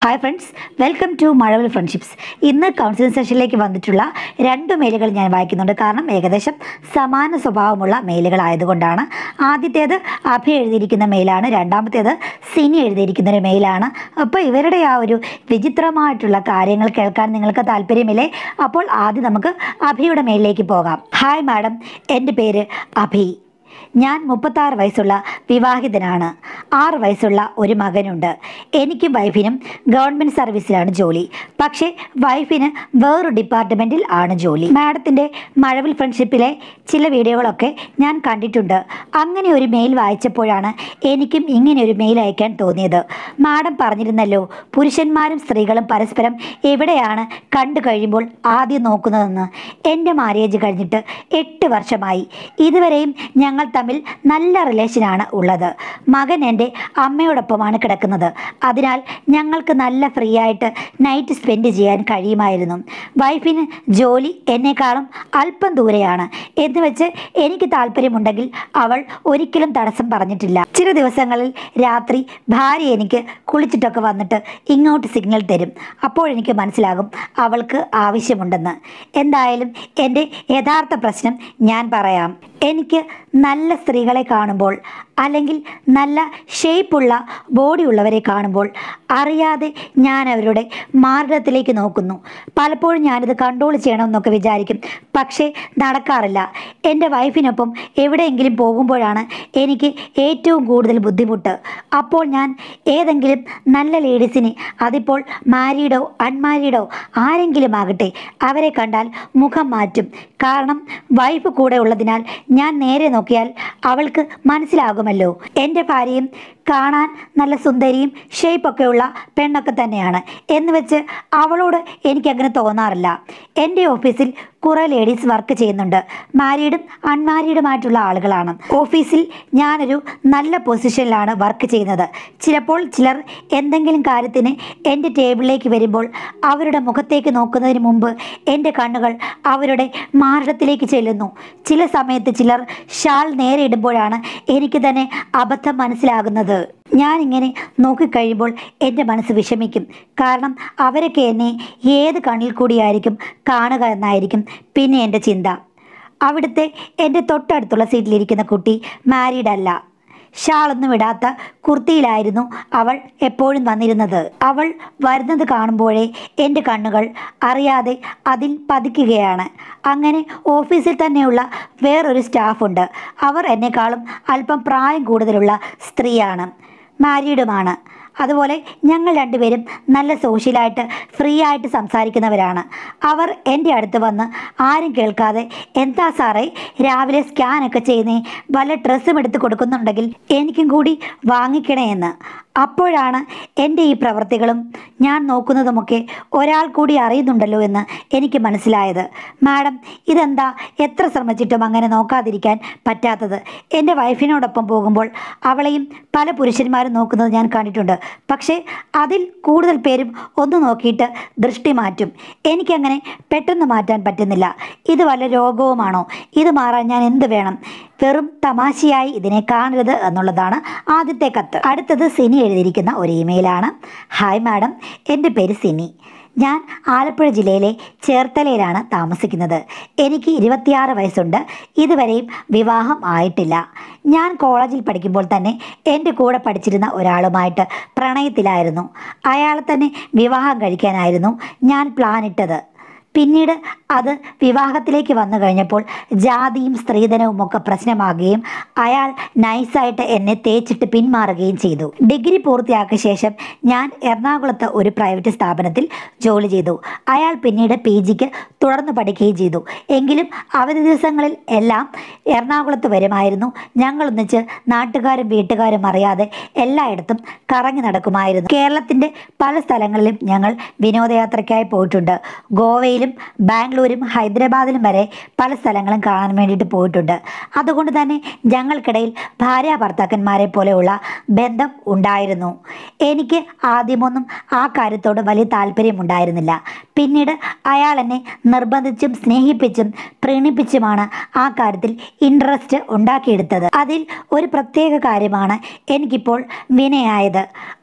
hi friends welcome to Mazhavil friendships ഇന്ന് counselling സെഷനിലേക്ക് വന്നിട്ടുള്ള രണ്ട് മെയിലുകൾ ഞാൻ വായിക്കുന്നുണ്ട് കാരണം ഏകദേശം സമാന സ്വഭാവമുള്ള മെയിലുകളായതുകൊണ്ടാണ് ആദ്യത്തേത് അഭി എഴുതിയിരിക്കുന്ന മെയിലാണ് രണ്ടാമത്തേത് സിനി എഴുതിയിരിക്കുന്ന ഒരു മെയിലാണ് അപ്പോൾ ഇവരുടെ ആ ഒരു വിചിത്രമായിട്ടുള്ള കാര്യങ്ങൾ കേൾക്കാൻ നിങ്ങൾക്ക് താല്പര്യമില്ലേ അപ്പോൾ ആദ്യം നമുക്ക് അഭിയുടെ മെയിലിലേക്ക് പോകാം ഹായ് മാഡം എൻ്റെ പേര് അഭി ഞാൻ മുപ്പത്താറ് വയസ്സുള്ള വിവാഹിതനാണ് ആറ് വയസ്സുള്ള ഒരു മകനുണ്ട് എനിക്കും വൈഫിനും ഗവൺമെൻറ് സർവീസിലാണ് ജോലി പക്ഷേ വൈഫിന് വേറൊരു ഡിപ്പാർട്ട്മെൻറ്റിൽ ആണ് ജോലി മാഡത്തിൻ്റെ മഴവിൽ ഫ്രണ്ട്ഷിപ്പിലെ ചില വീഡിയോകളൊക്കെ ഞാൻ കണ്ടിട്ടുണ്ട് അങ്ങനെ ഒരു മെയിൽ വായിച്ചപ്പോഴാണ് എനിക്കും ഇങ്ങനെ ഒരു മെയിൽ അയക്കാൻ തോന്നിയത് മാഡം പറഞ്ഞിരുന്നല്ലോ പുരുഷന്മാരും സ്ത്രീകളും പരസ്പരം എവിടെയാണ് കണ്ടു കഴിയുമ്പോൾ ആദ്യം നോക്കുന്നതെന്ന് എൻ്റെ മാരേജ് കഴിഞ്ഞിട്ട് എട്ട് വർഷമായി ഇതുവരെയും ഞങ്ങൾ തമ്മിൽ നല്ല റിലേഷനാണ് ഉള്ളത് മകൻ എൻ്റെ അമ്മയോടൊപ്പമാണ് കിടക്കുന്നത് അതിനാൽ ഞങ്ങൾക്ക് നല്ല ഫ്രീ ആയിട്ട് നൈറ്റ് സ്പെൻഡ് ചെയ്യാൻ കഴിയുമായിരുന്നു വൈഫിന് ജോലി എന്നെക്കാളും അല്പം ദൂരെയാണ് എന്ന് വെച്ച് എനിക്ക് താല്പര്യമുണ്ടെങ്കിൽ അവൾ ഒരിക്കലും തടസ്സം പറഞ്ഞിട്ടില്ല ചില ദിവസങ്ങളിൽ രാത്രി ഭാര്യ എനിക്ക് കുളിച്ചിട്ടൊക്കെ വന്നിട്ട് ഇങ്ങോട്ട് സിഗ്നൽ തരും അപ്പോഴെനിക്ക് മനസ്സിലാകും അവൾക്ക് ആവശ്യമുണ്ടെന്ന് എന്തായാലും എൻ്റെ യഥാർത്ഥ പ്രശ്നം ഞാൻ പറയാം എനിക്ക് നല്ല സ്ത്രീകളെ കാണുമ്പോൾ അല്ലെങ്കിൽ നല്ല ഷേപ്പുള്ള ബോഡി ഉള്ളവരെ കാണുമ്പോൾ അറിയാതെ ഞാൻ അവരുടെ മാർഗത്തിലേക്ക് നോക്കുന്നു പലപ്പോഴും ഞാനിത് കൺട്രോൾ ചെയ്യണമെന്നൊക്കെ വിചാരിക്കും പക്ഷേ നടക്കാറില്ല എൻ്റെ വൈഫിനൊപ്പം എവിടെയെങ്കിലും പോകുമ്പോഴാണ് എനിക്ക് ഏറ്റവും കൂടുതൽ ബുദ്ധിമുട്ട് അപ്പോൾ ഞാൻ ഏതെങ്കിലും നല്ല ലേഡീസിനെ അതിപ്പോൾ മാരീഡോ അൺമാരീഡോ ആരെങ്കിലും ആകട്ടെ അവരെ കണ്ടാൽ മുഖം മാറ്റും കാരണം വൈഫ് കൂടെ ഉള്ളതിനാൽ ഞാൻ നേരെ നോക്കിയാൽ അവൾക്ക് മനസ്സിലാകുമല്ലോ എൻ്റെ ഭാര്യയും കാണാൻ നല്ല സുന്ദരിയും ഷേപ്പൊക്കെയുള്ള പെണ്ണൊക്കെ തന്നെയാണ് എന്ന് വെച്ച് അവളോട് എനിക്കങ്ങനെ തോന്നാറില്ല എൻ്റെ ഓഫീസിൽ കുറേ ലേഡീസ് വർക്ക് ചെയ്യുന്നുണ്ട് മാരീഡും അൺമാരീഡുമായിട്ടുള്ള ആളുകളാണ് ഓഫീസിൽ ഞാനൊരു നല്ല പൊസിഷനിലാണ് വർക്ക് ചെയ്യുന്നത് ചിലപ്പോൾ ചിലർ എന്തെങ്കിലും കാര്യത്തിന് എൻ്റെ ടേബിളിലേക്ക് വരുമ്പോൾ അവരുടെ മുഖത്തേക്ക് നോക്കുന്നതിന് മുമ്പ് എൻ്റെ കണ്ണുകൾ അവരുടെ മാറിടത്തിലേക്ക് ചെല്ലുന്നു ചില സമയത്ത് ചിലർ ഷാൾ നേരെ ഇടുമ്പോഴാണ് എനിക്ക് തന്നെ അബദ്ധം മനസ്സിലാകുന്നത് ഞാനിങ്ങനെ നോക്കിക്കഴിയുമ്പോൾ എൻ്റെ മനസ്സ് വിഷമിക്കും കാരണം അവരൊക്കെ എന്നെ ഏത് കണ്ണിൽ കൂടിയായിരിക്കും കാണുക എന്നായിരിക്കും പിന്നെ എൻ്റെ ചിന്ത അവിടുത്തെ എൻ്റെ തൊട്ടടുത്തുള്ള സീറ്റിലിരിക്കുന്ന കുട്ടി മാരീഡ് അല്ല ഷാളൊന്നും ഇടാത്ത കുർത്തിയിലായിരുന്നു അവൾ എപ്പോഴും വന്നിരുന്നത് അവൾ വരുന്നത് കാണുമ്പോഴേ എൻ്റെ കണ്ണുകൾ അറിയാതെ അതിൽ പതിക്കുകയാണ് അങ്ങനെ ഓഫീസിൽ തന്നെയുള്ള വേറൊരു സ്റ്റാഫുണ്ട് അവർ എന്നെക്കാളും അല്പം പ്രായം കൂടുതലുള്ള സ്ത്രീയാണ് മാരീഡുമാണ് അതുപോലെ ഞങ്ങൾ രണ്ടുപേരും നല്ല സോഷ്യലായിട്ട് ഫ്രീ ആയിട്ട് സംസാരിക്കുന്നവരാണ് അവർ എൻ്റെ അടുത്ത് വന്ന് ആരും കേൾക്കാതെ എന്താ സാറേ രാവിലെ സ്കാനൊക്കെ ചെയ്യുന്നേ വല്ല ഡ്രസ്സും എടുത്ത് കൊടുക്കുന്നുണ്ടെങ്കിൽ എനിക്കും കൂടി വാങ്ങിക്കണേ എന്ന് അപ്പോഴാണ് എൻ്റെ ഈ പ്രവൃത്തികളും ഞാൻ നോക്കുന്നതുമൊക്കെ ഒരാൾ കൂടി അറിയുന്നുണ്ടല്ലോ എന്ന് എനിക്ക് മനസ്സിലായത് മാഡം ഇതെന്താ എത്ര ശ്രമിച്ചിട്ടും അങ്ങനെ നോക്കാതിരിക്കാൻ പറ്റാത്തത് എൻ്റെ വൈഫിനോടൊപ്പം പോകുമ്പോൾ അവളെയും പല പുരുഷന്മാരും നോക്കുന്നത് ഞാൻ കണ്ടിട്ടുണ്ട് പക്ഷേ അതിൽ കൂടുതൽ പേരും ഒന്ന് നോക്കിയിട്ട് ദൃഷ്ടി മാറ്റും എനിക്കങ്ങനെ പെട്ടെന്ന് മാറ്റാൻ പറ്റുന്നില്ല ഇത് വല്ല രോഗവുമാണോ ഇത് മാറാൻ ഞാൻ എന്ത് വേണം വെറും തമാശയായി ഇതിനെ കാണരുത് എന്നുള്ളതാണ് ആദ്യത്തെ കത്ത് അടുത്തത് സിനി എഴുതിയിരിക്കുന്ന ഒരു ഇമെയിലാണ് ഹായ് മാഡം എൻ്റെ പേര് സിനി ഞാൻ ആലപ്പുഴ ജില്ലയിലെ ചേർത്തലയിലാണ് താമസിക്കുന്നത് എനിക്ക് ഇരുപത്തിയാറ് വയസ്സുണ്ട് ഇതുവരെയും വിവാഹം ആയിട്ടില്ല ഞാൻ കോളേജിൽ പഠിക്കുമ്പോൾ തന്നെ എൻ്റെ കൂടെ പഠിച്ചിരുന്ന ഒരാളുമായിട്ട് പ്രണയത്തിലായിരുന്നു അയാളെ തന്നെ വിവാഹം കഴിക്കാനായിരുന്നു ഞാൻ പ്ലാൻ ഇട്ടത് പിന്നീട് അത് വിവാഹത്തിലേക്ക് വന്നു കഴിഞ്ഞപ്പോൾ ജാതിയും സ്ത്രീധനവും ഒക്കെ പ്രശ്നമാകുകയും അയാൾ നൈസായിട്ട് എന്നെ തേച്ചിട്ട് പിന്മാറുകയും ചെയ്തു ഡിഗ്രി പൂർത്തിയാക്കിയ ശേഷം ഞാൻ എറണാകുളത്ത് ഒരു പ്രൈവറ്റ് സ്ഥാപനത്തിൽ ജോലി ചെയ്തു അയാൾ പിന്നീട് പി ജിക്ക് തുടർന്ന് പഠിക്കുകയും ചെയ്തു എങ്കിലും അവധി ദിവസങ്ങളിൽ എല്ലാം എറണാകുളത്ത് വരുമായിരുന്നു ഞങ്ങൾ ഒന്നിച്ച് നാട്ടുകാരും വീട്ടുകാരും അറിയാതെ എല്ലായിടത്തും കറങ്ങി നടക്കുമായിരുന്നു കേരളത്തിൻ്റെ പല സ്ഥലങ്ങളിലും ഞങ്ങൾ വിനോദയാത്രയ്ക്കായി പോയിട്ടുണ്ട് ഗോവയിൽ ഡൽഹിയിലും ബാംഗ്ലൂരും ഹൈദരാബാദിലും വരെ പല സ്ഥലങ്ങളും കാണാൻ വേണ്ടിയിട്ട് പോയിട്ടുണ്ട് അതുകൊണ്ട് തന്നെ ഞങ്ങൾക്കിടയിൽ ഭാര്യ ഭർത്താക്കന്മാരെ പോലെയുള്ള ബന്ധം ഉണ്ടായിരുന്നു എനിക്ക് ആദ്യമൊന്നും ആ കാര്യത്തോട് വലിയ താല്പര്യമുണ്ടായിരുന്നില്ല പിന്നീട് അയാൾ എന്നെ നിർബന്ധിച്ചും സ്നേഹിപ്പിച്ചും പ്രീണിപ്പിച്ചുമാണ് ആ കാര്യത്തിൽ ഇൻട്രസ്റ്റ് ഉണ്ടാക്കിയെടുത്തത് അതിൽ ഒരു പ്രത്യേക കാര്യമാണ് എനിക്കിപ്പോൾ വിനയായത്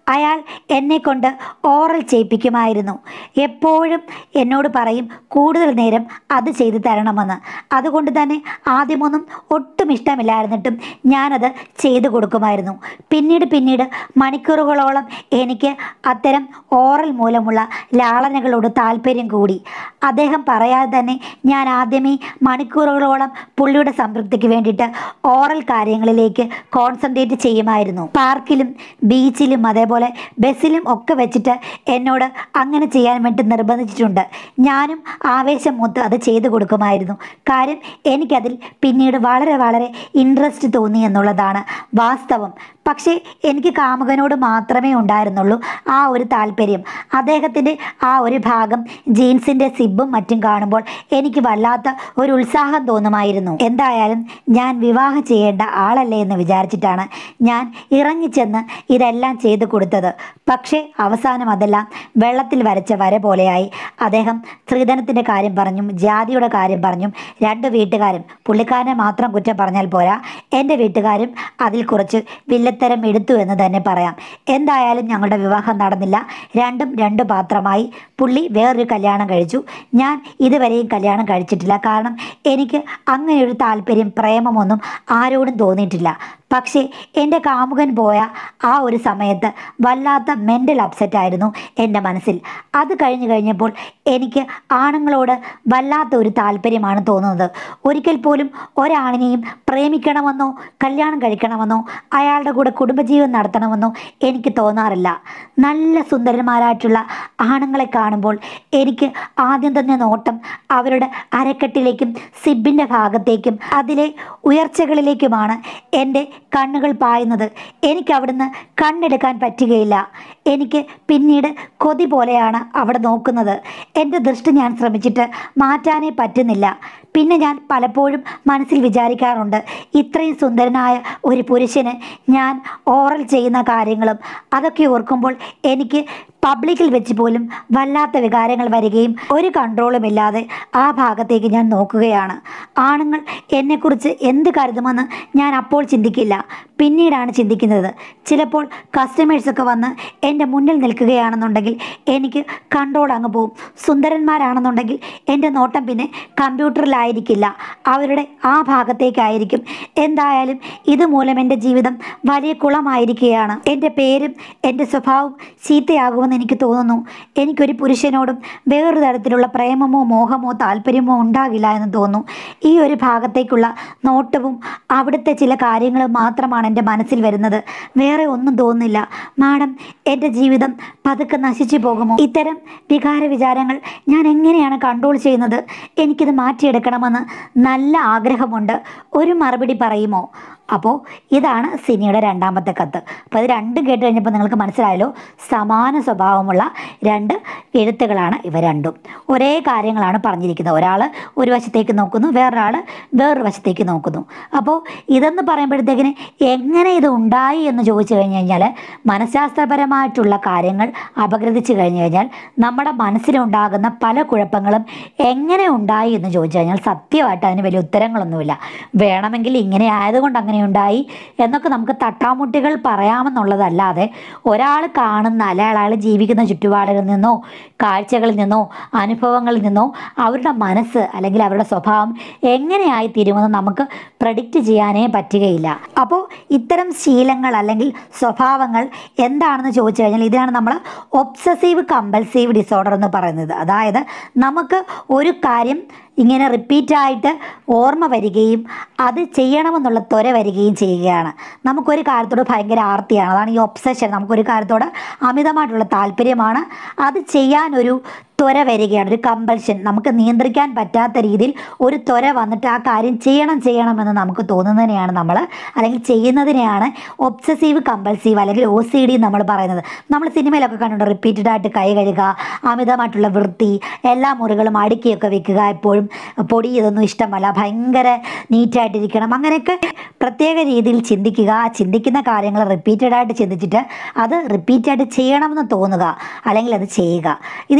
അയാൾ എന്നെ കൊണ്ട് ഓറൽ ചെയ്യിപ്പിക്കുമായിരുന്നു എപ്പോഴും എന്നോട് പറയും കൂടുതൽ നേരം അത് ചെയ്തു തരണമെന്ന് അതുകൊണ്ട് തന്നെ ആദ്യമൊന്നും ഒട്ടും ഇഷ്ടമില്ലായിരുന്നിട്ടും ഞാനത് ചെയ്തു കൊടുക്കുമായിരുന്നു പിന്നീട് പിന്നീട് മണിക്കൂറുകളോളം എനിക്ക് അത്തരം ഓറൽ മൂലമുള്ള ലാളനകളോട് താല്പര്യം കൂടി അദ്ദേഹം പറയാതെ തന്നെ ഞാൻ ആദ്യമേ മണിക്കൂറുകളോളം പുള്ളിയുടെ സംതൃപ്തിക്ക് വേണ്ടിയിട്ട് ഓറൽ കാര്യങ്ങളിലേക്ക് കോൺസെൻട്രേറ്റ് ചെയ്യുമായിരുന്നു പാർക്കിലും ബീച്ചിലും അതേപോലെ ബസ്സിലും ഒക്കെ വെച്ചിട്ട് എന്നോട് അങ്ങനെ ചെയ്യാൻ വേണ്ടി നിർബന്ധിച്ചിട്ടുണ്ട് ഞാനും ആവേശം മൂത്ത് അത് ചെയ്തു കൊടുക്കുമായിരുന്നു കാര്യം എനിക്കതിൽ പിന്നീട് വളരെ വളരെ ഇൻട്രസ്റ്റ് തോന്നി എന്നുള്ളതാണ് വാസ്തവം പക്ഷേ എനിക്ക് കാമുകനോട് മാത്രമേ ഉണ്ടായിരുന്നുള്ളൂ ആ ഒരു താല്പര്യം അദ്ദേഹത്തിൻ്റെ ആ ഒരു ഭാഗം ജീൻസിൻ്റെ സിബും മറ്റും കാണുമ്പോൾ എനിക്ക് വല്ലാത്ത ഒരു ഉത്സാഹം തോന്നുമായിരുന്നു എന്തായാലും ഞാൻ വിവാഹം ചെയ്യേണ്ട ആളല്ലേ എന്ന് വിചാരിച്ചിട്ടാണ് ഞാൻ ഇറങ്ങിച്ചെന്ന് ഇതെല്ലാം ചെയ്തു കൊടുത്തത് പക്ഷേ അവസാനം അതെല്ലാം വെള്ളത്തിൽ വരച്ച വര പോലെയായി അദ്ദേഹം സ്ത്രീധനത്തിൻ്റെ കാര്യം പറഞ്ഞും ജാതിയുടെ കാര്യം പറഞ്ഞും രണ്ട് വീട്ടുകാരും പുള്ളിക്കാരനെ മാത്രം കുറ്റം പറഞ്ഞാൽ പോരാ എൻ്റെ വീട്ടുകാരും അതിൽ കുറച്ച് വില്ലത്തരം എടുത്തു എന്ന് തന്നെ പറയാം എന്തായാലും ഞങ്ങളുടെ വിവാഹം നടന്നില്ല രണ്ടും രണ്ട് പാത്രമായി പുള്ളി വേറൊരു കല്യാണം കഴിച്ചു ഞാൻ ഇതുവരെയും കല്യാണം കഴിച്ചിട്ടില്ല കാരണം എനിക്ക് അങ്ങനെ ഒരു താല്പര്യം പ്രേമമൊന്നും ആരോടും തോന്നിയിട്ടില്ല പക്ഷേ എൻ്റെ കാമുകൻ പോയ ആ ഒരു സമയത്ത് വല്ലാത്ത മെൻ്റൽ അപ്സെറ്റ് ആയിരുന്നു എൻ്റെ മനസ്സിൽ അത് കഴിഞ്ഞ് കഴിഞ്ഞപ്പോൾ എനിക്ക് ആണുങ്ങളോട് വല്ലാത്ത ഒരു താല്പര്യമാണ് തോന്നുന്നത് ഒരിക്കൽ പോലും ഒരാണിനെയും പ്രേമിക്കണമെന്നോ കല്യാണം കഴിക്കണമെന്നോ അയാളുടെ കൂടെ കുടുംബജീവൻ നടത്തണമെന്നോ എനിക്ക് തോന്നാറില്ല നല്ല സുന്ദരന്മാരായിട്ടുള്ള ആണുങ്ങളെ കാണുമ്പോൾ എനിക്ക് ആദ്യം തന്നെ നോട്ടം അവരുടെ അരക്കെട്ടിലേക്കും സിബിൻ്റെ ഭാഗത്തേക്കും അതിലെ ഉയർച്ചകളിലേക്കുമാണ് എൻ്റെ കണ്ണുകൾ പായുന്നത് എനിക്ക് അവിടുന്ന് കണ്ണെടുക്കാൻ പറ്റുകയില്ല എനിക്ക് പിന്നീട് കൊതി പോലെയാണ് അവിടെ നോക്കുന്നത് എൻ്റെ ദൃഷ്ടി ഞാൻ ശ്രമിച്ചിട്ട് മാറ്റാനേ പറ്റുന്നില്ല പിന്നെ ഞാൻ പലപ്പോഴും മനസ്സിൽ വിചാരിക്കാറുണ്ട് ഇത്രയും സുന്ദരനായ ഒരു പുരുഷന് ഞാൻ ഓറൽ ചെയ്യുന്ന കാര്യങ്ങളും അതൊക്കെ ഓർക്കുമ്പോൾ എനിക്ക് പബ്ലിക്കിൽ വെച്ച് പോലും വല്ലാത്ത വികാരങ്ങൾ വരികയും ഒരു കൺട്രോളും ഇല്ലാതെ ആ ഭാഗത്തേക്ക് ഞാൻ നോക്കുകയാണ് ആണുങ്ങൾ എന്നെക്കുറിച്ച് എന്ത് കരുതുമെന്ന് ഞാൻ അപ്പോൾ ചിന്തിക്കില്ല പിന്നീടാണ് ചിന്തിക്കുന്നത് ചിലപ്പോൾ കസ്റ്റമേഴ്സൊക്കെ വന്ന് എൻ്റെ മുന്നിൽ നിൽക്കുകയാണെന്നുണ്ടെങ്കിൽ എനിക്ക് കൺട്രോൾ അങ്ങ് പോവും സുന്ദരന്മാരാണെന്നുണ്ടെങ്കിൽ എൻ്റെ നോട്ടം പിന്നെ കമ്പ്യൂട്ടറിലായിരിക്കില്ല അവരുടെ ആ ഭാഗത്തേക്കായിരിക്കും എന്തായാലും ഇതുമൂലം എൻ്റെ ജീവിതം വലിയ കുളമായിരിക്കുകയാണ് എൻ്റെ പേരും എൻ്റെ സ്വഭാവം ചീത്തയാകുമെന്ന് എനിക്ക് തോന്നുന്നു എനിക്കൊരു പുരുഷനോടും വേറൊരു തരത്തിലുള്ള പ്രേമമോ മോഹമോ താല്പര്യമോ ഉണ്ടാകില്ല എന്ന് തോന്നുന്നു ഈ ഒരു ഭാഗത്തേക്കുള്ള നോട്ടവും അവിടുത്തെ ചില കാര്യങ്ങളും മാത്രമാണ് എൻ്റെ മനസ്സിൽ വരുന്നത് വേറെ ഒന്നും തോന്നുന്നില്ല മാഡം എൻ്റെ ജീവിതം പതുക്കെ നശിച്ചു പോകുമോ ഇത്തരം വികാര വിചാരങ്ങൾ ഞാൻ എങ്ങനെയാണ് കൺട്രോൾ ചെയ്യുന്നത് എനിക്കിത് മാറ്റിയെടുക്കണമെന്ന് നല്ല ആഗ്രഹമുണ്ട് ഒരു മറുപടി പറയുമോ അപ്പോൾ ഇതാണ് സിനിയുടെ രണ്ടാമത്തെ കത്ത് അപ്പോൾ ഇത് രണ്ടും കേട്ട് കഴിഞ്ഞപ്പോൾ നിങ്ങൾക്ക് മനസ്സിലായല്ലോ സമാന സ്വഭാവമുള്ള രണ്ട് എഴുത്തുകളാണ് ഇവ രണ്ടും ഒരേ കാര്യങ്ങളാണ് പറഞ്ഞിരിക്കുന്നത് ഒരാൾ ഒരു വശത്തേക്ക് നോക്കുന്നു വേറൊരാൾ വേറൊരു വശത്തേക്ക് നോക്കുന്നു അപ്പോൾ ഇതെന്ന് പറയുമ്പോഴത്തേക്കിന് എങ്ങനെ ഇത് ഉണ്ടായി എന്ന് ചോദിച്ചു കഴിഞ്ഞ് കഴിഞ്ഞാൽ മനഃശാസ്ത്രപരമായിട്ടുള്ള കാര്യങ്ങൾ അപഗ്രഥിച്ചു കഴിഞ്ഞു കഴിഞ്ഞാൽ നമ്മുടെ മനസ്സിലുണ്ടാകുന്ന പല കുഴപ്പങ്ങളും എങ്ങനെ ഉണ്ടായി എന്ന് ചോദിച്ചു കഴിഞ്ഞാൽ സത്യമായിട്ട് അതിന് വലിയ ഉത്തരങ്ങളൊന്നുമില്ല വേണമെങ്കിൽ ഇങ്ങനെ ആയതുകൊണ്ട് അങ്ങനെ ഉണ്ടായി എന്നൊക്കെ നമുക്ക് തട്ടാമുട്ടികൾ പറയാമെന്നുള്ളതല്ലാതെ ഒരാൾ കാണുന്ന അല്ലെ അയാൾ ജീവിക്കുന്ന ചുറ്റുപാടുകളിൽ നിന്നോ കാഴ്ചകളിൽ നിന്നോ അനുഭവങ്ങളിൽ നിന്നോ അവരുടെ മനസ്സ് അല്ലെങ്കിൽ അവരുടെ സ്വഭാവം എങ്ങനെയായി തീരുമെന്ന് നമുക്ക് പ്രഡിക്റ്റ് ചെയ്യാനേ പറ്റുകയില്ല അപ്പോൾ ഇത്തരം ശീലങ്ങൾ അല്ലെങ്കിൽ സ്വഭാവങ്ങൾ എന്താണെന്ന് ചോദിച്ചു കഴിഞ്ഞാൽ ഇതിനാണ് നമ്മൾ ഒബ്സസീവ് കമ്പൽസീവ് ഡിസോർഡർ എന്ന് പറയുന്നത് അതായത് നമുക്ക് ഒരു കാര്യം ഇങ്ങനെ റിപ്പീറ്റായിട്ട് ഓർമ്മ വരികയും അത് ചെയ്യണമെന്നുള്ള ത്വര വരികയും ചെയ്യുകയാണ് നമുക്കൊരു കാര്യത്തോട് ഭയങ്കര ആർത്തിയാണ് അതാണ് ഈ ഒബ്സഷൻ നമുക്കൊരു കാര്യത്തോട് അമിതമായിട്ടുള്ള താല്പര്യമാണ് അത് ചെയ്യാനൊരു ത്വര വരികയാണ് ഒരു കമ്പൽഷൻ നമുക്ക് നിയന്ത്രിക്കാൻ പറ്റാത്ത രീതിയിൽ ഒരു ത്വര വന്നിട്ട് ആ കാര്യം ചെയ്യണം ചെയ്യണമെന്ന് നമുക്ക് തോന്നുന്നതിനെയാണ് നമ്മൾ അല്ലെങ്കിൽ ചെയ്യുന്നതിനെയാണ് ഒബ്സസീവ് കമ്പൽസീവ് അല്ലെങ്കിൽ ഒ സി ഡി നമ്മൾ പറയുന്നത് നമ്മൾ സിനിമയിലൊക്കെ കണ്ടിട്ടുണ്ട് റിപ്പീറ്റഡ് ആയിട്ട് കൈ കഴുകുക അമിതമായിട്ടുള്ള വൃത്തി എല്ലാ മുറികളും അടുക്കിയൊക്കെ വെക്കുക എപ്പോഴും പൊടി ഇതൊന്നും ഇഷ്ടമല്ല ഭയങ്കര നീറ്റായിട്ടിരിക്കണം അങ്ങനെയൊക്കെ പ്രത്യേക രീതിയിൽ ചിന്തിക്കുക ആ ചിന്തിക്കുന്ന കാര്യങ്ങൾ റിപ്പീറ്റഡ് ആയിട്ട് ചിന്തിച്ചിട്ട് അത് റിപ്പീറ്റായിട്ട് ചെയ്യണമെന്ന് തോന്നുക അല്ലെങ്കിൽ അത് ചെയ്യുക ഇത് ഈ പറഞ്ഞ പോലെ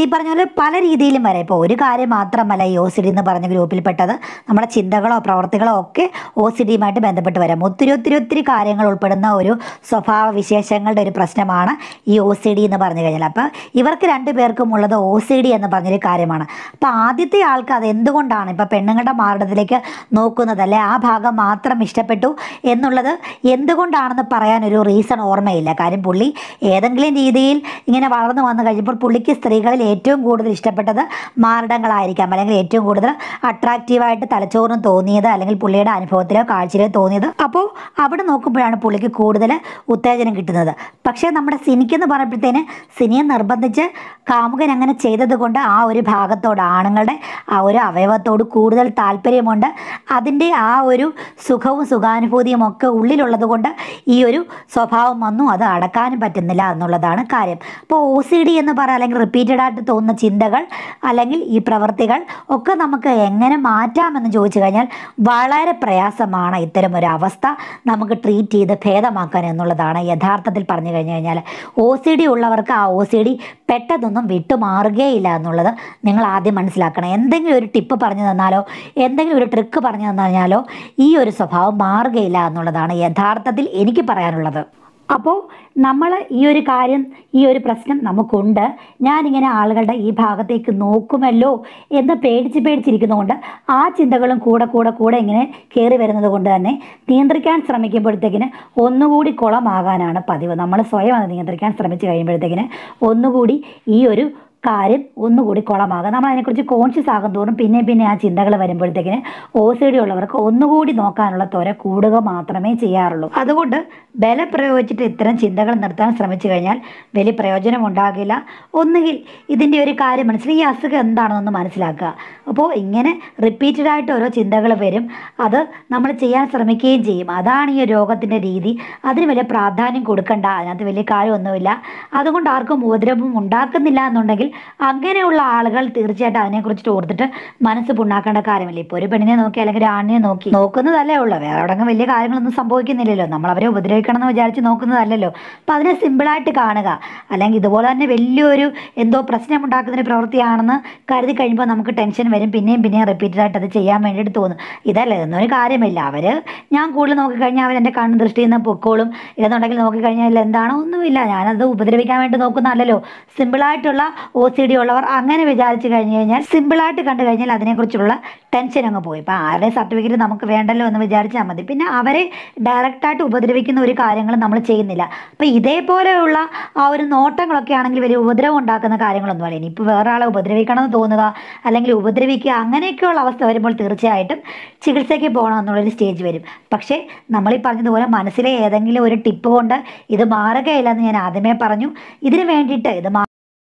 പല രീതിയിലും വരെ ഇപ്പോൾ ഒരു കാര്യം മാത്രമല്ല ഈ ഒ സി ഡി എന്ന് പറഞ്ഞ ഗ്രൂപ്പിൽപ്പെട്ടത് നമ്മുടെ ചിന്തകളോ പ്രവർത്തികളോ ഒക്കെ ഒ സി ഡിയുമായിട്ട് ബന്ധപ്പെട്ട് വരാം ഒത്തിരി ഒത്തിരി ഒത്തിരി കാര്യങ്ങൾ ഉൾപ്പെടുന്ന ഒരു സ്വഭാവ വിശേഷങ്ങളുടെ ഒരു പ്രശ്നമാണ് ഈ ഒ സി ഡി എന്ന് പറഞ്ഞു കഴിഞ്ഞാൽ അപ്പോൾ ഇവർക്ക് രണ്ടു പേർക്കും ഉള്ളത് ഒ സി ഡി എന്ന് പറഞ്ഞൊരു കാര്യമാണ് അപ്പോൾ ആദ്യത്തെ ആൾക്ക് അത് എന്തുകൊണ്ടാണ് ഇപ്പോൾ പെണ്ണുങ്ങളുടെ മാറിടത്തിലേക്ക് നോക്കുന്നത് അല്ലെ ആ ഭാഗം മാത്രം ഇഷ്ടപ്പെട്ടു എന്നുള്ളത് എന്തുകൊണ്ടാണെന്ന് പറയാൻ ഒരു റീസൺ ഓർമ്മയില്ല കാര്യം പുള്ളി ഏതെങ്കിലും രീതിയിൽ ഇങ്ങനെ വളർന്നു വന്നു കഴിഞ്ഞപ്പോൾ പുള്ളിക്ക് സ്ത്രീകളിൽ ഏറ്റവും കൂടുതൽ ഇഷ്ടപ്പെട്ടത് മാറിടങ്ങളായിരിക്കാം അല്ലെങ്കിൽ ഏറ്റവും കൂടുതൽ അട്രാക്റ്റീവായിട്ട് തലച്ചോറിന് തോന്നിയത് അല്ലെങ്കിൽ പുള്ളിയുടെ അനുഭവത്തിലോ കാഴ്ചയിലോ തോന്നിയത് അപ്പോൾ അവിടെ നോക്കുമ്പോഴാണ് പുള്ളിക്ക് കൂടുതൽ ഉത്തേജനം കിട്ടുന്നത് പക്ഷേ നമ്മുടെ സിനിക്കെന്ന് പറയുമ്പോഴത്തേന് സിനിയെ നിർബന്ധിച്ച് കാമുകൻ അങ്ങനെ ചെയ്തത് കൊണ്ട് ആ ഒരു ഭാഗത്തോട് ആണുങ്ങളുടെ ആ ഒരു അവയവത്തോട് കൂടുതൽ താല്പര്യമുണ്ട് അതിൻ്റെ ആ ഒരു സുഖവും സുഖാനുഭൂതിയും ഒക്കെ ഉള്ളിലുള്ളത് കൊണ്ട് ഈ ഒരു സ്വഭാവം വന്നു അത് അടക്കാനും പറ്റുന്നില്ല എന്നുള്ളതാണ് കാര്യം അപ്പോൾ ഒ സി ഡി എന്ന് പറയാം അല്ലെങ്കിൽ റിപ്പീറ്റഡ് ആയിട്ട് തോന്നുന്ന ചിന്തകൾ അല്ലെങ്കിൽ ഈ പ്രവൃത്തികൾ ഒക്കെ നമുക്ക് എങ്ങനെ മാറ്റാമെന്ന് ചോദിച്ചു കഴിഞ്ഞാൽ വളരെ പ്രയാസമാണ് ഇത്തരം ഒരു അവസ്ഥ നമുക്ക് ട്രീറ്റ് ചെയ്ത് ഭേദമാക്കാൻ എന്നുള്ളതാണ് യഥാർത്ഥത്തിൽ പറഞ്ഞു കഴിഞ്ഞു കഴിഞ്ഞാൽ ഒ സി ഡി ഉള്ളവർക്ക് ആ ഒ സി ഡി പെട്ടെന്നൊന്നും വിട്ടുമാറുകയില്ല എന്നുള്ളത് നിങ്ങൾ ആദ്യം മനസ്സിലാക്കണം എന്തെങ്കിലും ഒരു ടിപ്പ് പറഞ്ഞു തന്നാലോ എന്തെങ്കിലും ഒരു ട്രിക്ക് പറഞ്ഞു തന്നാലോ ഈ ഒരു സ്വഭാവം മാറുകയില്ല എന്നുള്ളതാണ് യഥാർത്ഥത്തിൽ എനിക്ക് പറയാനുള്ളത് അപ്പോൾ നമ്മൾ ഈ ഒരു കാര്യം ഈ ഒരു പ്രശ്നം നമുക്കുണ്ട് ഞാനിങ്ങനെ ആളുകളുടെ ഈ ഭാഗത്തേക്ക് നോക്കുമല്ലോ എന്ന് പേടിച്ച് പേടിച്ചിരിക്കുന്നതുകൊണ്ട് ആ ചിന്തകളും കൂടെ കൂടെ കൂടെ ഇങ്ങനെ കയറി വരുന്നത് കൊണ്ട് തന്നെ നിയന്ത്രിക്കാൻ ശ്രമിക്കുമ്പോഴത്തേക്കിന് ഒന്നുകൂടി കുളമാകാനാണ് പതിവ് നമ്മൾ സ്വയം അത് നിയന്ത്രിക്കാൻ ശ്രമിച്ച് കഴിയുമ്പോഴത്തേക്കിന് ഒന്നുകൂടി ഈ ഒരു കാര്യം ഒന്നുകൂടി കുളമാകുക നമ്മൾ അതിനെക്കുറിച്ച് കോൺഷ്യസ് ആകും തോറും പിന്നെ പിന്നെ ആ ചിന്തകൾ വരുമ്പോഴത്തേക്കിന് ഒ സി ഡി ഉള്ളവർക്ക് ഒന്നുകൂടി നോക്കാനുള്ള ത്വര കൂടുക മാത്രമേ ചെയ്യാറുള്ളൂ അതുകൊണ്ട് ബലം പ്രയോഗിച്ചിട്ട് ഇത്തരം ചിന്തകൾ നിർത്താൻ ശ്രമിച്ചു കഴിഞ്ഞാൽ വലിയ പ്രയോജനം ഉണ്ടാകില്ല ഒന്നുകിൽ ഇതിൻ്റെ ഒരു കാര്യം മനസ്സിലായി ഈ അസുഖം എന്താണെന്നൊന്ന് മനസ്സിലാക്കുക അപ്പോൾ ഇങ്ങനെ റിപ്പീറ്റഡ് ആയിട്ട് ഓരോ ചിന്തകൾ വരും അത് നമ്മൾ ചെയ്യാൻ ശ്രമിക്കുകയും ചെയ്യും അതാണ് ഈ രോഗത്തിൻ്റെ രീതി അതിന് വലിയ പ്രാധാന്യം കൊടുക്കണ്ട അതിനകത്ത് വലിയ കാര്യമൊന്നുമില്ല അതുകൊണ്ട് ആർക്കും ഉപദ്രവം ഉണ്ടാക്കുന്നില്ല എന്നുണ്ടെങ്കിൽ അങ്ങനെയുള്ള ആളുകൾ തീർച്ചയായിട്ടും അതിനെക്കുറിച്ചിട്ട് ഓർത്തിട്ട് മനസ്സ് പുണ്ണാക്കേണ്ട കാര്യമില്ല ഇപ്പോൾ ഒരു പെണ്ണിനെ നോക്കി അല്ലെങ്കിൽ ഒരു ആണിനെ നോക്കി നോക്കുന്നതല്ലേ ഉള്ളൂ വേറെ എവിടെയെങ്കിലും വലിയ കാര്യങ്ങളൊന്നും സംഭവിക്കുന്നില്ലല്ലോ നമ്മൾ അവരെ ഉപദ്രവിക്കണം എന്ന് വിചാരിച്ച് നോക്കുന്നതല്ലല്ലോ അപ്പോൾ അതിനെ സിമ്പിളായിട്ട് കാണുക അല്ലെങ്കിൽ ഇതുപോലെ തന്നെ വലിയൊരു എന്തോ പ്രശ്നം ഉണ്ടാക്കുന്ന ഒരു പ്രവൃത്തിയാണെന്ന് കരുതി കഴിയുമ്പോൾ നമുക്ക് ടെൻഷൻ വരും പിന്നെയും പിന്നെയും റിപ്പീറ്റഡ് ആയിട്ട് അത് ചെയ്യാൻ വേണ്ടിയിട്ട് തോന്നും ഇതല്ലേ എന്നൊരു കാര്യമില്ല അവർ ഞാൻ കൂടുതൽ നോക്കിക്കഴിഞ്ഞാൽ അവരെൻ്റെ കണ്ണ് ദൃഷ്ടിയിൽ നിന്ന് പൊക്കോളും ഇല്ലെന്നുണ്ടെങ്കിൽ നോക്കിക്കഴിഞ്ഞാൽ എന്താണ് ഒന്നുമില്ല ഞാനത് ഉപദ്രവിക്കാൻ വേണ്ടി നോക്കുന്നതല്ലല്ലോ സിമ്പിളായിട്ടുള്ള ഒ സി ഡി ഉള്ളവർ അങ്ങനെ വിചാരിച്ചു കഴിഞ്ഞു കഴിഞ്ഞാൽ സിമ്പിളായിട്ട് കണ്ടു കഴിഞ്ഞാൽ അതിനെക്കുറിച്ചുള്ള ടെൻഷൻ അങ്ങ് പോയി ഇപ്പം ആരുടെ സർട്ടിഫിക്കറ്റ് നമുക്ക് വേണ്ടല്ലോ എന്ന് വിചാരിച്ചാൽ മതി പിന്നെ അവരെ ഡയറക്റ്റായിട്ട് ഉപദ്രവിക്കുന്ന ഒരു കാര്യങ്ങളും നമ്മൾ ചെയ്യുന്നില്ല അപ്പം ഇതേപോലെയുള്ള ആ ഒരു നോട്ടങ്ങളൊക്കെ ആണെങ്കിൽ വലിയ ഉപദ്രവം ഉണ്ടാക്കുന്ന കാര്യങ്ങളൊന്നുമല്ല ഇനിയിപ്പോൾ വേറെ ആളെ ഉപദ്രവിക്കണമെന്ന് തോന്നുക അല്ലെങ്കിൽ ഉപദ്രവിക്കുക അങ്ങനെയൊക്കെയുള്ള അവസ്ഥ വരുമ്പോൾ തീർച്ചയായിട്ടും ചികിത്സയ്ക്ക് പോകണം എന്നുള്ളൊരു സ്റ്റേജ് വരും പക്ഷേ നമ്മൾ ഈ പറഞ്ഞതുപോലെ മനസ്സിലെ ഏതെങ്കിലും ഒരു ടിപ്പ് കൊണ്ട് ഇത് മാറുകയില്ലെന്ന് ഞാൻ ആദ്യമേ പറഞ്ഞു ഇതിന് വേണ്ടിയിട്ട് ഇത് മാ-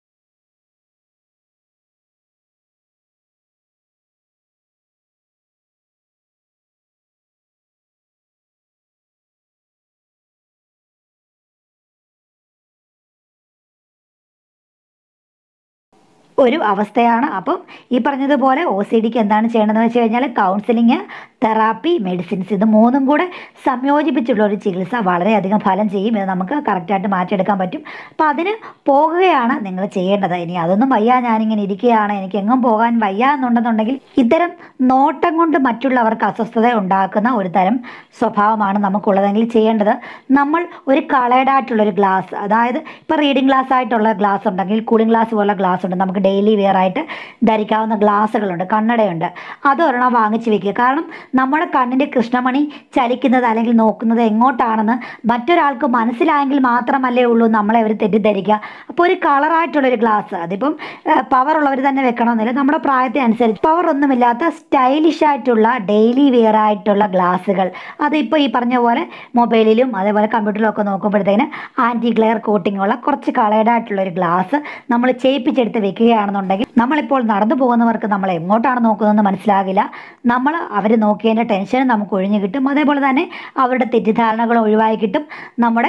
ഒരു അവസ്ഥയാണ് അപ്പം ഈ പറഞ്ഞതുപോലെ ഒ സി ഡിക്ക് എന്താണ് ചെയ്യേണ്ടതെന്ന് വെച്ച് കഴിഞ്ഞാൽ കൗൺസിലിങ് തെറാപ്പി മെഡിസിൻസ് ഇത് മൂന്നും കൂടെ സംയോജിപ്പിച്ചുള്ള ഒരു ചികിത്സ വളരെയധികം ഫലം ചെയ്യും ഇത് നമുക്ക് കറക്റ്റായിട്ട് മാറ്റിയെടുക്കാൻ പറ്റും അപ്പോൾ അതിന് പോകുകയാണ് നിങ്ങൾ ചെയ്യേണ്ടത് ഇനി അതൊന്നും വയ്യ ഞാനിങ്ങനെ ഇരിക്കുകയാണ് എനിക്ക് എങ്ങും പോകാൻ വയ്യ എന്നുണ്ടെന്നുണ്ടെങ്കിൽ ഇത്തരം നോട്ടം കൊണ്ട് മറ്റുള്ളവർക്ക് അസ്വസ്ഥത ഉണ്ടാക്കുന്ന ഒരു തരം സ്വഭാവമാണ് നമുക്കുള്ളതെങ്കിൽ ചെയ്യേണ്ടത് നമ്മൾ ഒരു കളേർഡ് ആയിട്ടുള്ള ഒരു ഗ്ലാസ് അതായത് ഇപ്പോൾ റീഡിംഗ് ഗ്ലാസ് ആയിട്ടുള്ള ഗ്ലാസ് ഉണ്ടെങ്കിൽ കൂളിംഗ് ഗ്ലാസ് പോലുള്ള ഗ്ലാസ് ഉണ്ട് നമുക്ക് ഡെയിലി വെയർ ആയിട്ട് ധരിക്കാവുന്ന ഗ്ലാസ്സുകളുണ്ട് കണ്ണടയുണ്ട് അതൊരെണ്ണം വാങ്ങിച്ച് വെക്കുക കാരണം നമ്മുടെ കണ്ണിൻ്റെ കൃഷ്ണമണി ചലിക്കുന്നത് അല്ലെങ്കിൽ നോക്കുന്നത് എങ്ങോട്ടാണെന്ന് മറ്റൊരാൾക്ക് മനസ്സിലായെങ്കിൽ മാത്രമല്ലേ ഉള്ളൂ നമ്മളെ അവർ തെറ്റിദ്ധരിക്കുക അപ്പോൾ ഒരു കളറായിട്ടുള്ളൊരു ഗ്ലാസ് അതിപ്പം പവർ ഉള്ളവർ തന്നെ വെക്കണമെന്നില്ല നമ്മുടെ പ്രായത്തിനനുസരിച്ച് പവർ ഒന്നുമില്ലാത്ത സ്റ്റൈലിഷ് ആയിട്ടുള്ള ഡെയിലി വെയർ ആയിട്ടുള്ള ഗ്ലാസ്സുകൾ അതിപ്പോൾ ഈ പറഞ്ഞ പോലെ മൊബൈലിലും അതേപോലെ കമ്പ്യൂട്ടറിലും ഒക്കെ നോക്കുമ്പോഴത്തേന് ആൻറ്റി ഗ്ലെയർ കോട്ടിംഗ് ഉള്ള കുറച്ച് കളേർഡ് ആയിട്ടുള്ള ഒരു ഗ്ലാസ് നമ്മൾ ചെയ്യിപ്പിച്ചെടുത്ത് വെക്കുകയാണെന്നുണ്ടെങ്കിൽ നമ്മളിപ്പോൾ നടന്നു പോകുന്നവർക്ക് നമ്മൾ എങ്ങോട്ടാണ് നോക്കുന്നതെന്ന് മനസ്സിലാകില്ല നമ്മൾ അവർ നോക്കിയതിൻ്റെ ടെൻഷനും നമുക്ക് ഒഴിഞ്ഞു കിട്ടും അതേപോലെ തന്നെ അവരുടെ തെറ്റിദ്ധാരണകൾ ഒഴിവായി കിട്ടും നമ്മുടെ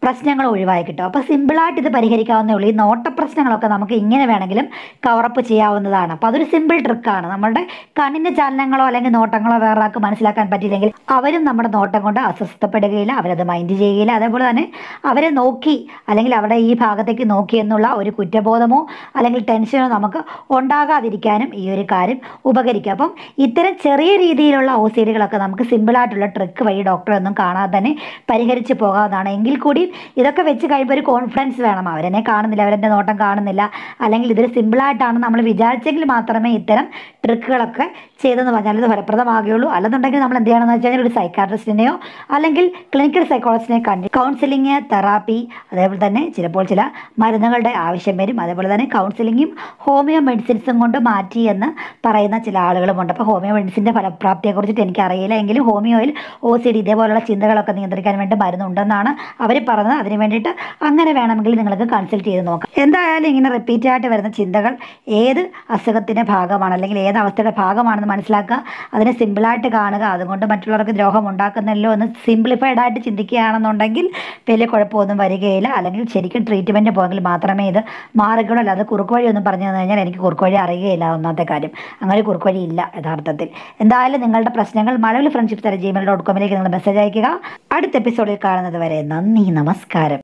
പ്രശ്നങ്ങൾ ഒഴിവായി കിട്ടും അപ്പോൾ സിമ്പിളായിട്ട് ഇത് പരിഹരിക്കാവുന്നേ ഉള്ളൂ ഈ നോട്ട പ്രശ്നങ്ങളൊക്കെ നമുക്ക് ഇങ്ങനെ വേണമെങ്കിലും കവറപ്പ് ചെയ്യാവുന്നതാണ് അപ്പോൾ അതൊരു സിമ്പിൾ ട്രിക്കാണ് നമ്മുടെ കണ്ണിൻ്റെ ചലനങ്ങളോ അല്ലെങ്കിൽ നോട്ടങ്ങളോ വേറെ ആൾക്ക് മനസ്സിലാക്കാൻ പറ്റിയില്ലെങ്കിൽ അവരും നമ്മുടെ നോട്ടം കൊണ്ട് അസ്വസ്ഥപ്പെടുകയില്ല അവരത് മൈൻഡ് ചെയ്യുകയില്ല അതേപോലെ തന്നെ അവരെ നോക്കി അല്ലെങ്കിൽ അവിടെ ഈ ഭാഗത്തേക്ക് നോക്കി എന്നുള്ള ഒരു കുറ്റബോധമോ അല്ലെങ്കിൽ ടെൻഷനോ നമുക്ക് ഉണ്ടാകാതിരിക്കാനും ഈ ഒരു കാര്യം ഉപകരിക്കും അപ്പം ഇത്തരം ചെറിയ രീതിയിലുള്ള ഒ സി ഡികളൊക്കെ നമുക്ക് സിമ്പിളായിട്ടുള്ള ട്രിക്ക് വഴി ഡോക്ടറെ ഒന്നും കാണാതെ തന്നെ പരിഹരിച്ച് പോകാവുന്നതാണ് എങ്കിൽ കൂടി ഇതൊക്കെ വെച്ച് കഴിയുമ്പോൾ ഒരു കോൺഫിഡൻസ് വേണം അവരെന്നെ കാണുന്നില്ല അവരെൻ്റെ നോട്ടം കാണുന്നില്ല അല്ലെങ്കിൽ ഇതിൽ സിമ്പിളായിട്ടാണ് നമ്മൾ വിചാരിച്ചെങ്കിൽ മാത്രമേ ഇത്തരം ട്രിക്കുകളൊക്കെ ചെയ്തെന്ന് പറഞ്ഞാൽ ഇത് ഫലപ്രദമാകുകയുള്ളൂ അല്ലെന്നുണ്ടെങ്കിൽ നമ്മൾ എന്ത് ചെയ്യണമെന്ന് വെച്ച് കഴിഞ്ഞാൽ ഒരു സൈക്കാട്രിസ്റ്റിനെയോ അല്ലെങ്കിൽ ക്ലിനിക്കൽ സൈക്കോളജിസ്റ്റിനെ കണ്ട് കൗൺസിലിംഗ് തെറാപ്പി അതേപോലെ തന്നെ ചിലപ്പോൾ ചില മരുന്നുകളുടെ ആവശ്യം വരും അതേപോലെ തന്നെ കൗൺസിലിങ്ങും ഹോമിയോ മെഡിസിൻസും കൊണ്ട് മാറ്റി എന്ന് പറയുന്ന ചില ആളുകളുമുണ്ട് അപ്പോൾ ഹോമിയോ മെഡിസിൻ്റെ ഫലപ്രാപ്തിയെക്കുറിച്ചിട്ട് എനിക്കറിയില്ല എങ്കിലും ഹോമിയോയിൽ ഒ സി ഡി ഇതേപോലുള്ള ചിന്തകളൊക്കെ നിയന്ത്രിക്കാൻ വേണ്ടി മരുന്നുണ്ടെന്നാണ് അവർ പറഞ്ഞത് അതിന് വേണ്ടിയിട്ട് അങ്ങനെ വേണമെങ്കിൽ നിങ്ങൾക്ക് കൺസൾട്ട് ചെയ്ത് നോക്കാം എന്തായാലും ഇങ്ങനെ റിപ്പീറ്റ് ആയിട്ട് വരുന്ന ചിന്തകൾ ഏത് അസുഖത്തിൻ്റെ ഭാഗമാണ് അല്ലെങ്കിൽ ഏത് അവസ്ഥയുടെ ഭാഗമാണെന്ന് മനസ്സിലാക്കുക അതിനെ സിമ്പിളായിട്ട് കാണുക അതുകൊണ്ട് മറ്റുള്ളവർക്ക് ദ്രോഹം ഉണ്ടാക്കുന്നല്ലോ എന്ന് സിംപ്ലിഫൈഡ് ആയിട്ട് ചിന്തിക്കുകയാണെന്നുണ്ടെങ്കിൽ വലിയ കുഴപ്പമൊന്നും വരികയില്ല അല്ലെങ്കിൽ ശരിക്കും ട്രീറ്റ്മെൻറ്റ് പോയെങ്കിൽ മാത്രമേ ഇത് മാറുകയുള്ളൂ അല്ലാതെ കുറുക്ക് വഴി ഒന്നും പറഞ്ഞു തന്നു കഴിഞ്ഞാൽ എനിക്ക് കുറുക്ക് വഴി അറിയുകയില്ല ഒന്നാമത്തെ കാര്യം അങ്ങനെ ഒരു കുറുക്ക് വഴി ഇല്ല യഥാർത്ഥത്തിൽ എന്തായാലും നിങ്ങളുടെ പ്രശ്നങ്ങൾ മഴവിൽ ഫ്രണ്ട്ഷിപ്പ് തര ജിമെയിൽ ഡോട്ട് കോമിലേക്ക് നിങ്ങൾ മെസ്സേജ് അയക്കുക അടുത്ത എപ്പിസോഡിൽ കാണുന്നത് വരെ നന്ദി നമസ്കാരം